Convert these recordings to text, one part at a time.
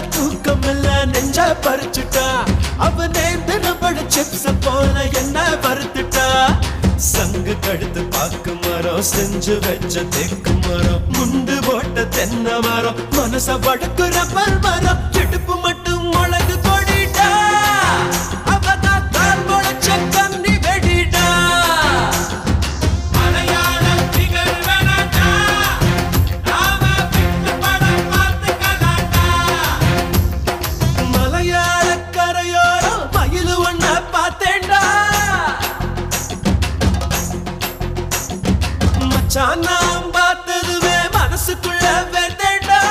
தூக்கம் இல்ல நெஞ்ச பறிச்சுட்டா அவ நேர்ந்து நம்மள சிப்ஸ் போல என்ன வறுத்துட்டா சங்கு கழுத்து பாக்கு மரம் செஞ்சு வச்ச தெக்கு மரம் முண்டு போட்ட தென்னை மரம் மனச வடக்கு ரப்பர் மரம் இடுப்பு மட்டும் முளகு கொடிட்டா அவதான் கால் முளைச்ச கன்னி வெடிடா மலையாளம் திகழ்வனடா நாம விட்டு படம் பார்த்துக்கலாம்டா மலையாள கரையோரம் மயிலு ஒண்ண பார்த்தேன்டா மச்சான் நான் பார்த்ததுமே மனசுக்குள்ள வெந்தேன்டா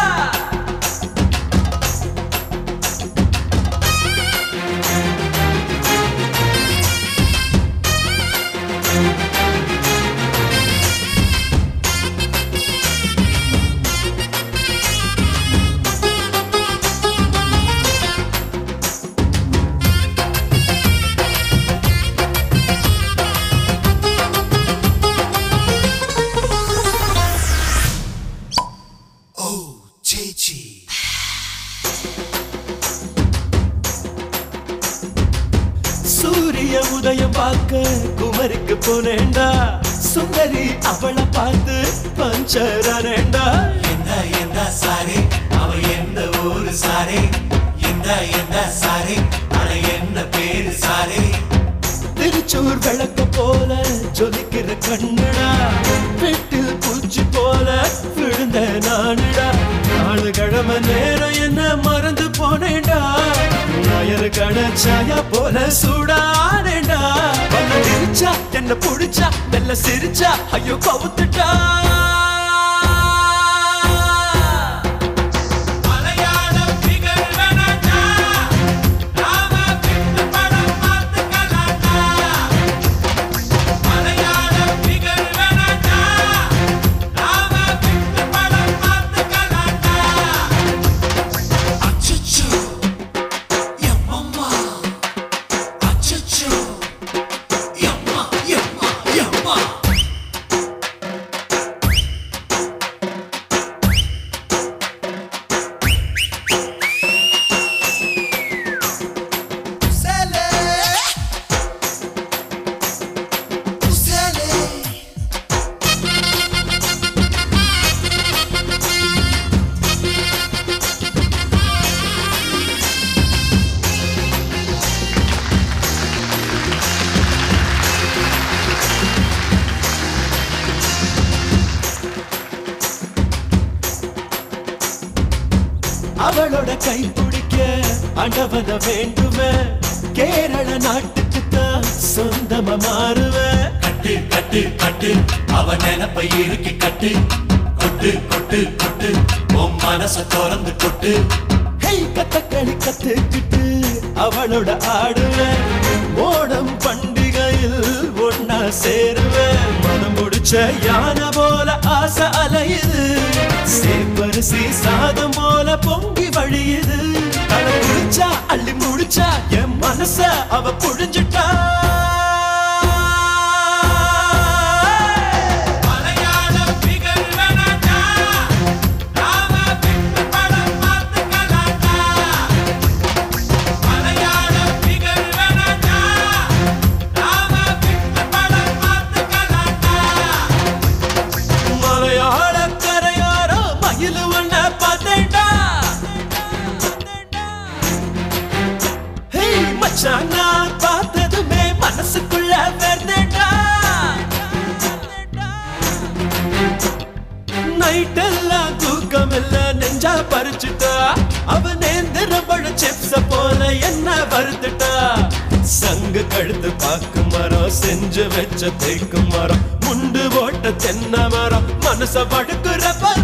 சூரிய உதயம் பார்க்க குமரிக்கு போனேன்டா சுந்தரி அவளை பார்த்து பஞ்சரானேண்டா எந்த எந்த சாரி அவ எந்த ஊரு சாரி எந்த எந்த சாரி அட என்ன பேரு சாரி திருச்சூர் விளக்க போல ஜொலிக்கிற கண்ணுடா வீட்டில் பூச்சி போல விழுந்த நானுடா நாலு கிழமை நேரம் என்ன மறந்து போனேன்டா நாயரு கணச்சாயா போல சூடானேண்டா வந்து திரிச்சா என்ன புடிச்சா மெல்ல சிரிச்சா ஐயோ கவுத்துட்டா மலையாளம் திகழ்வனடா நாம விட்டு படம் பார்த்துக்கலாம்டா மலையாளம் திகழ்வனடா நாம விட்டு படம் பார்த்துக்கலாம்டா அச்சச்சோ எம்மம்மா அச்சச்சோ எம்மா எம்மா எம்மா Usale Usale அவளோட கை பிடிக்க அண்டவன வேண்டுமே கேரள நாட்டுக்கு தான் சொந்தமா மாறுவேன் கட்டு கட்டு கட்டு அவ நினப்பை இறுக்கி கட்டு கொட்டு கொட்டு கொட்டு உன் மனச திறந்து கொட்டு ஹெய் கத்தக்களி கத்துக்கிட்டு அவளோட ஆடுவேன் ஓணம் பண்டிகையில் ஒன்னா சேருவேன் மனம் முடிச்ச யானை போல ஆசை அலையுது சேப்பரிசி சாதம் போல பொங்கி வழியுது தலை முடிச்சா அள்ளி முடிச்சா என் மனச அவ புழிஞ்சிட்டா மலையாளம் திகழ்வனடா நாம விட்டு படம் பார்த்துக்கலாம்டா மலையாளம் திகழ்வனடா நாம விட்டு படம் பார்த்துக்கலாம்டா மலையாள கரையோரம் மயிலு ஒண்ண பார்த்தேன்டா ஹேய் மச்சான் நான் பார்த்ததுமே மனசுக்குள்ள வெறுந்தேன்டா நைட்டெல்லாம் தூக்கம் இல்ல நெஞ்சா பறிச்சுட்டா அவ நேந்திர பழ சிப்ஸ போல என்ன வறுத்துட்டா சங்கு கழுத்து பாக்கு மரம் செஞ்சு வச்ச தேக்கு மரம் முண்டு போட்ட தென்னை மரம் மனச படுக்குற